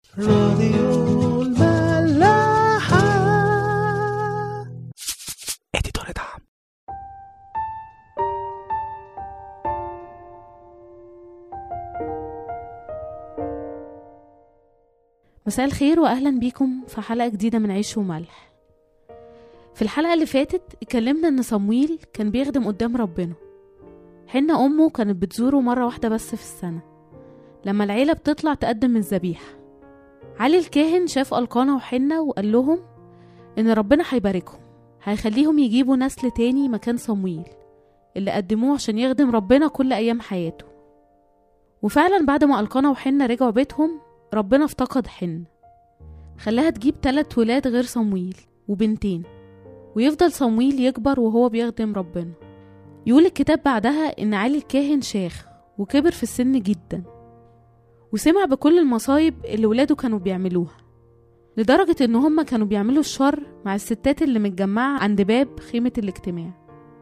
راديو الملاحة اديتور دعم مساء الخير واهلا بيكم في حلقه جديده من عيش وملح في الحلقه اللي فاتت اتكلمنا ان صمويل كان بيخدم قدام ربنا حنة امه كانت بتزوره مره واحده بس في السنه لما العيله بتطلع تقدم الذبيحه علي الكاهن شاف القانا وحنة وقال لهم ان ربنا هيباركهم هيخليهم يجيبوا نسل تاني مكان صمويل اللي قدموه عشان يخدم ربنا كل ايام حياته وفعلا بعد ما القانا وحنة رجعوا بيتهم ربنا افتقد حن خلاها تجيب تلات ولاد غير صمويل وبنتين ويفضل صمويل يكبر وهو بيخدم ربنا يقول الكتاب بعدها إن علي الكاهن شاخ وكبر في السن جدا وسمع بكل المصايب اللي ولاده كانوا بيعملوها لدرجة إن هما كانوا بيعملوا الشر مع الستات اللي متجمعة عند باب خيمة الاجتماع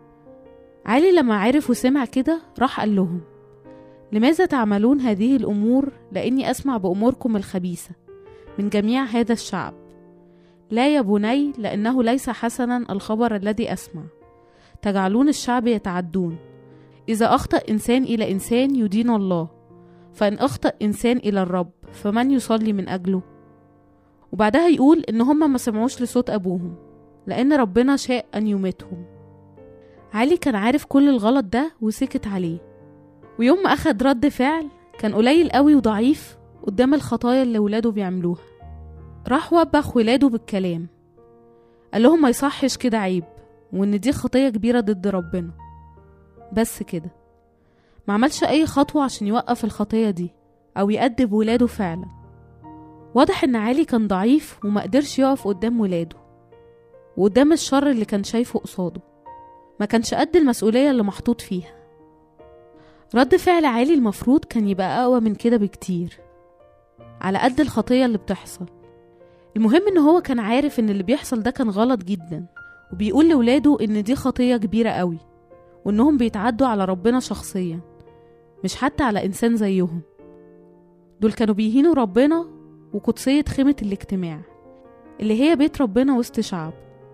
علي لما عرف وسمع كده راح قال لهم لماذا تعملون هذه الأمور لأني أسمع بأموركم الخبيثة من جميع هذا الشعب لا يا بني لأنه ليس حسنا الخبر الذي أسمع تجعلون الشعب يتعدون إذا أخطأ إنسان إلى إنسان يدين الله فإن أخطأ إنسان إلى الرب فمن يصلي من أجله وبعدها يقول إن هما ما سمعوش لصوت أبوهم لأن ربنا شاء أن يميتهم علي كان عارف كل الغلط ده وسكت عليه ويوم ما أخد رد فعل كان قليل قوي وضعيف قدام الخطايا اللي ولاده بيعملوها راح وبخ ولاده بالكلام قال لهم ما يصحش كده عيب وإن دي خطية كبيرة ضد ربنا بس كده ما عملش أي خطوة عشان يوقف الخطية دي أو يأدب ولاده فعلا واضح إن علي كان ضعيف وما قدرش يقف قدام ولاده وقدام الشر اللي كان شايفه قصاده ما كانش قد المسؤولية اللي محطوط فيها رد فعل عالي المفروض كان يبقى أقوى من كده بكتير على قد الخطية اللي بتحصل المهم إن هو كان عارف إن اللي بيحصل ده كان غلط جدا وبيقول لولاده إن دي خطية كبيرة قوي وإنهم بيتعدوا على ربنا شخصيا مش حتى على إنسان زيهم دول كانوا بيهينوا ربنا وقدسية خيمة الاجتماع اللي هي بيت ربنا وسط شعب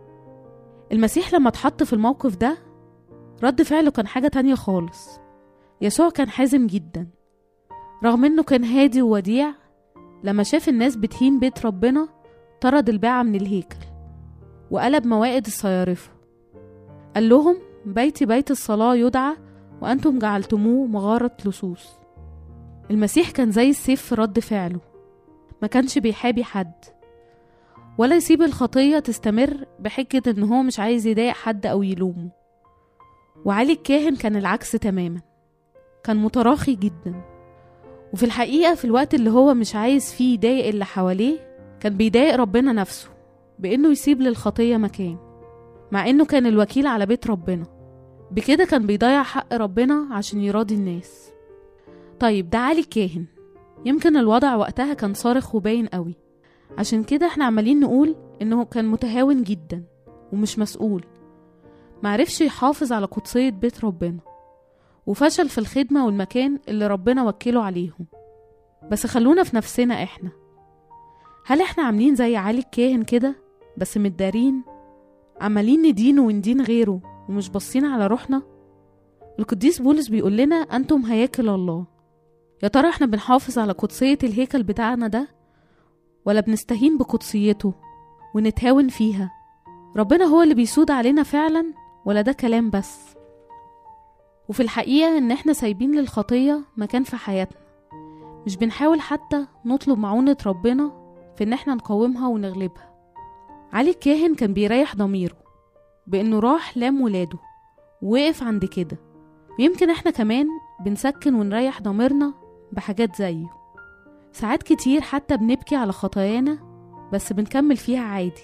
المسيح لما اتحط في الموقف ده رد فعله كان حاجة تانية خالص يسوع كان حازم جدا رغم انه كان هادي ووديع لما شاف الناس بتهين بيت ربنا طرد الباعة من الهيكل وقلب موائد الصيارفة قال لهم بيتي بيت الصلاة يدعى وأنتم جعلتموه مغارة لصوص المسيح كان زي السيف في رد فعله ما كانش بيحابي حد ولا يسيب الخطية تستمر بحجة إن هو مش عايز يضايق حد أو يلومه وعلي الكاهن كان العكس تماما كان متراخي جدا وفي الحقيقة في الوقت اللي هو مش عايز فيه يضايق اللي حواليه كان بيضايق ربنا نفسه بإنه يسيب للخطية مكان مع إنه كان الوكيل على بيت ربنا بكده كان بيضيع حق ربنا عشان يراضي الناس طيب ده علي الكاهن يمكن الوضع وقتها كان صارخ وباين قوي عشان كده احنا عمالين نقول إنه كان متهاون جدا ومش مسؤول معرفش يحافظ على قدسية بيت ربنا وفشل في الخدمة والمكان اللي ربنا وكله عليهم بس خلونا في نفسنا احنا هل احنا عاملين زي علي الكاهن كده بس متدارين عمالين ندين وندين غيره ومش باصين على روحنا القديس بولس بيقول لنا انتم هياكل الله يا ترى احنا بنحافظ على قدسية الهيكل بتاعنا ده ولا بنستهين بقدسيته ونتهاون فيها ربنا هو اللي بيسود علينا فعلا ولا ده كلام بس وفي الحقيقة إن إحنا سايبين للخطية مكان في حياتنا مش بنحاول حتى نطلب معونة ربنا في إن إحنا نقاومها ونغلبها علي الكاهن كان بيريح ضميره بإنه راح لام ولاده ووقف عند كده ويمكن إحنا كمان بنسكن ونريح ضميرنا بحاجات زيه ساعات كتير حتى بنبكي على خطايانا بس بنكمل فيها عادي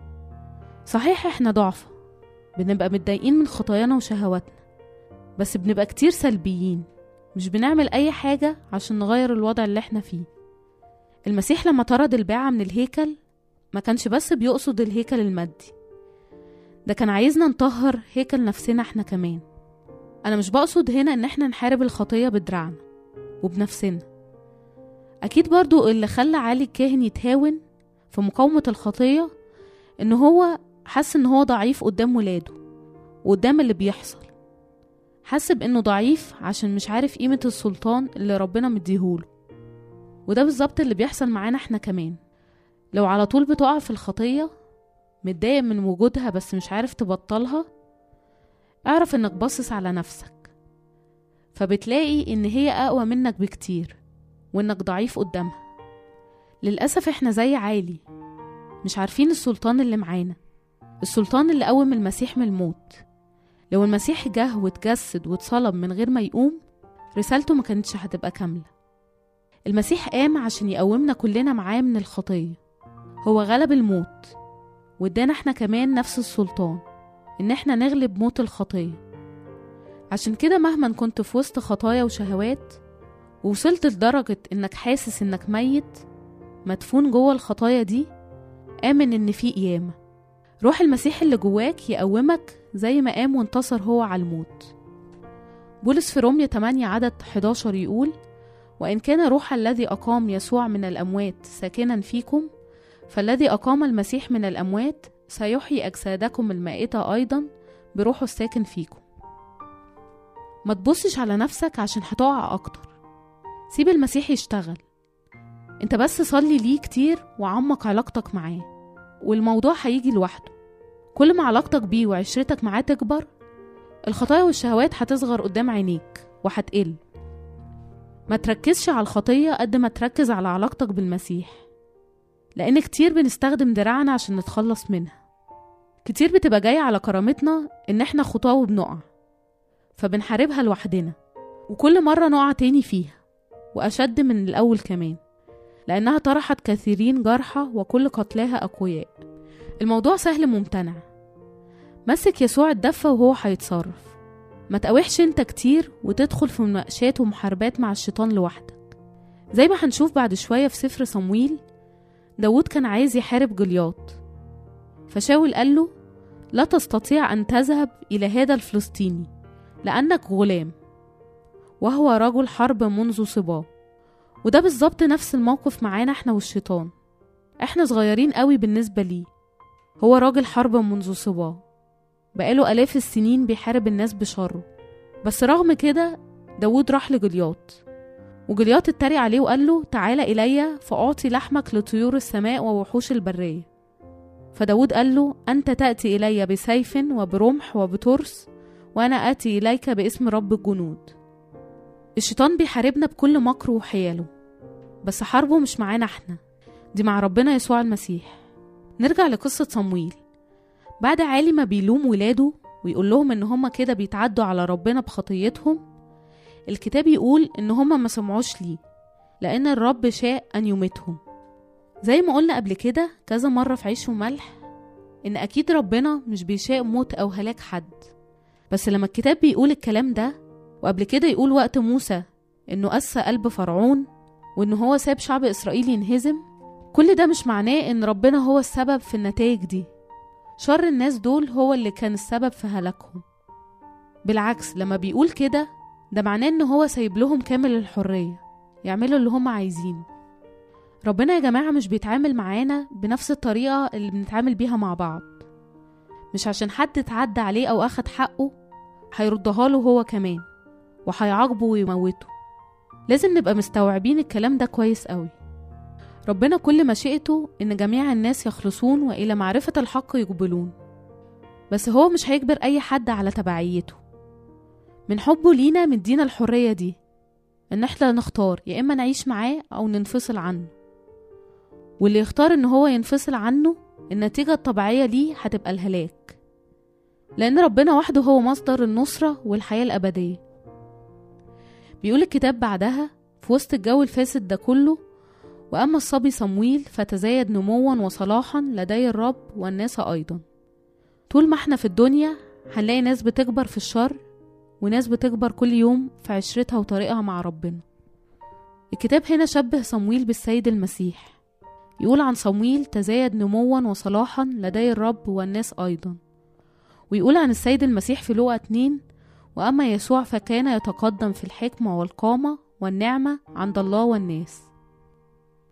صحيح إحنا ضعفة بنبقى متضايقين من خطايانا وشهواتنا بس بنبقى كتير سلبيين مش بنعمل أي حاجة عشان نغير الوضع اللي احنا فيه المسيح لما طرد الباعة من الهيكل ما كانش بس بيقصد الهيكل المادي ده كان عايزنا نطهر هيكل نفسنا احنا كمان أنا مش بقصد هنا إن احنا نحارب الخطية بدراعنا وبنفسنا أكيد برضو اللي خلى علي الكاهن يتهاون في مقاومة الخطية إن هو حس إن هو ضعيف قدام ولاده وقدام اللي بيحصل حس بإنه ضعيف عشان مش عارف قيمة السلطان اللي ربنا مديهوله وده بالظبط اللي بيحصل معانا احنا كمان لو على طول بتقع في الخطية متضايق من وجودها بس مش عارف تبطلها اعرف انك باصص على نفسك فبتلاقي ان هي اقوى منك بكتير وانك ضعيف قدامها للأسف احنا زي عالي مش عارفين السلطان اللي معانا السلطان اللي قوم المسيح من الموت لو المسيح جه واتجسد واتصلب من غير ما يقوم رسالته ما كانتش هتبقى كاملة المسيح قام عشان يقومنا كلنا معاه من الخطية هو غلب الموت وادانا احنا كمان نفس السلطان ان احنا نغلب موت الخطية عشان كده مهما كنت في وسط خطايا وشهوات ووصلت لدرجة انك حاسس انك ميت مدفون جوه الخطايا دي آمن ان في قيامة روح المسيح اللي جواك يقومك زي ما قام وانتصر هو على الموت بولس في رومية 8 عدد 11 يقول وإن كان روح الذي أقام يسوع من الأموات ساكنا فيكم فالذي أقام المسيح من الأموات سيحيي أجسادكم المائتة أيضا بروحه الساكن فيكم ما تبصش على نفسك عشان هتقع أكتر سيب المسيح يشتغل انت بس صلي ليه كتير وعمق علاقتك معاه والموضوع هيجي لوحده كل ما علاقتك بيه وعشرتك معاه تكبر الخطايا والشهوات هتصغر قدام عينيك وهتقل ما تركزش على الخطية قد ما تركز على علاقتك بالمسيح لأن كتير بنستخدم دراعنا عشان نتخلص منها كتير بتبقى جاية على كرامتنا إن احنا خطاة وبنقع فبنحاربها لوحدنا وكل مرة نقع تاني فيها وأشد من الأول كمان لأنها طرحت كثيرين جرحى وكل قتلاها أقوياء الموضوع سهل ممتنع مسك يسوع الدفة وهو هيتصرف ما تقاوحش انت كتير وتدخل في مناقشات ومحاربات مع الشيطان لوحدك زي ما هنشوف بعد شوية في سفر صمويل داود كان عايز يحارب جلياط فشاول قال له لا تستطيع أن تذهب إلى هذا الفلسطيني لأنك غلام وهو رجل حرب منذ صباه وده بالظبط نفس الموقف معانا احنا والشيطان احنا صغيرين قوي بالنسبة ليه هو راجل حرب منذ صباه بقاله آلاف السنين بيحارب الناس بشره بس رغم كده داود راح لجلياط وجلياط اتريق عليه وقال له تعالى إلي فأعطي لحمك لطيور السماء ووحوش البرية فداود قال له أنت تأتي إلي بسيف وبرمح وبترس وأنا آتي إليك باسم رب الجنود الشيطان بيحاربنا بكل مكر وحياله بس حربه مش معانا احنا دي مع ربنا يسوع المسيح نرجع لقصة صمويل بعد عالي ما بيلوم ولاده ويقول لهم ان هما كده بيتعدوا على ربنا بخطيتهم الكتاب يقول ان هما ما سمعوش ليه لان الرب شاء ان يميتهم زي ما قلنا قبل كده كذا مرة في عيش وملح ان اكيد ربنا مش بيشاء موت او هلاك حد بس لما الكتاب بيقول الكلام ده وقبل كده يقول وقت موسى انه قسى قلب فرعون وان هو ساب شعب اسرائيل ينهزم كل ده مش معناه ان ربنا هو السبب في النتائج دي شر الناس دول هو اللي كان السبب في هلاكهم بالعكس لما بيقول كده ده معناه ان هو سايب لهم كامل الحرية يعملوا اللي هم عايزينه ربنا يا جماعة مش بيتعامل معانا بنفس الطريقة اللي بنتعامل بيها مع بعض مش عشان حد اتعدى عليه أو أخد حقه هيردها له هو كمان وهيعاقبه ويموته لازم نبقى مستوعبين الكلام ده كويس قوي ربنا كل مشيئته إن جميع الناس يخلصون وإلى معرفة الحق يقبلون بس هو مش هيجبر أي حد على تبعيته من حبه لينا مدينا الحرية دي إن احنا نختار يا إما نعيش معاه أو ننفصل عنه واللي يختار إن هو ينفصل عنه النتيجة الطبيعية ليه هتبقى الهلاك لأن ربنا وحده هو مصدر النصرة والحياة الأبدية بيقول الكتاب بعدها في وسط الجو الفاسد ده كله وأما الصبي صمويل فتزايد نموا وصلاحا لدي الرب والناس أيضا طول ما احنا في الدنيا هنلاقي ناس بتكبر في الشر وناس بتكبر كل يوم في عشرتها وطريقها مع ربنا الكتاب هنا شبه صمويل بالسيد المسيح يقول عن صمويل تزايد نموا وصلاحا لدي الرب والناس أيضا ويقول عن السيد المسيح في لوقا 2 وأما يسوع فكان يتقدم في الحكمة والقامة والنعمة عند الله والناس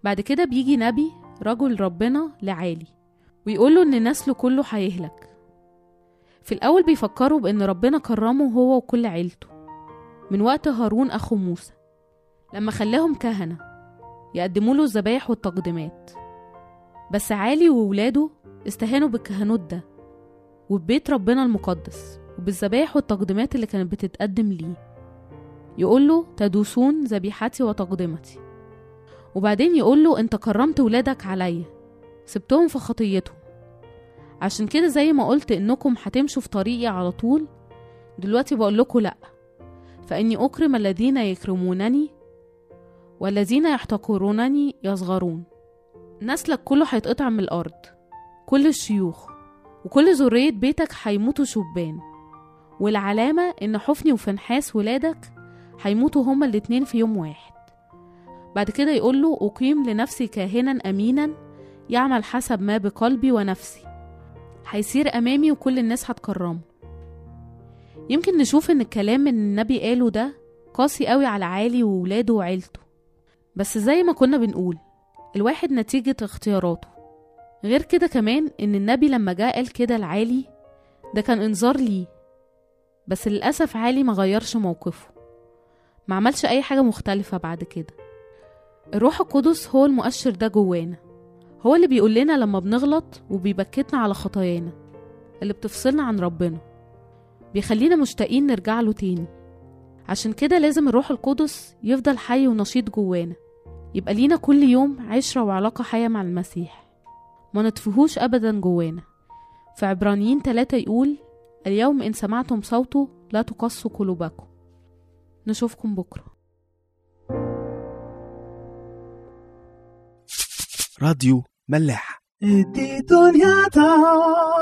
بعد كده بيجي نبي رجل ربنا لعالي ويقوله إن نسله كله هيهلك في الأول بيفكروا بإن ربنا كرمه هو وكل عيلته من وقت هارون أخو موسى لما خلاهم كهنة يقدموا له الذبايح والتقديمات بس عالي وولاده استهانوا بالكهنوت ده وببيت ربنا المقدس وبالذبايح والتقديمات اللي كانت بتتقدم ليه يقول له تدوسون ذبيحتي وتقدمتي وبعدين يقول له انت كرمت ولادك عليا سبتهم في خطيتهم عشان كده زي ما قلت انكم هتمشوا في طريقي على طول دلوقتي بقول لكم لا فاني اكرم الذين يكرمونني والذين يحتقرونني يصغرون نسلك كله هيتقطع من الارض كل الشيوخ وكل ذرية بيتك هيموتوا شبان والعلامة إن حفني وفنحاس ولادك هيموتوا هما الاتنين في يوم واحد بعد كده يقوله أقيم لنفسي كاهنا أمينا يعمل حسب ما بقلبي ونفسي هيصير أمامي وكل الناس هتكرمه يمكن نشوف إن الكلام من النبي قاله ده قاسي قوي على عالي وولاده وعيلته بس زي ما كنا بنقول الواحد نتيجة اختياراته غير كده كمان إن النبي لما جه قال كده لعالي ده كان إنذار ليه بس للأسف عالي ما غيرش موقفه ما عملش أي حاجة مختلفة بعد كده الروح القدس هو المؤشر ده جوانا هو اللي بيقول لنا لما بنغلط وبيبكتنا على خطايانا اللي بتفصلنا عن ربنا بيخلينا مشتاقين نرجع له تاني عشان كده لازم الروح القدس يفضل حي ونشيط جوانا يبقى لينا كل يوم عشرة وعلاقة حية مع المسيح ما نطفيهوش أبدا جوانا في عبرانيين تلاتة يقول اليوم إن سمعتم صوته لا تقصوا قلوبكم نشوفكم بكرة راديو ملاح ادي دنيا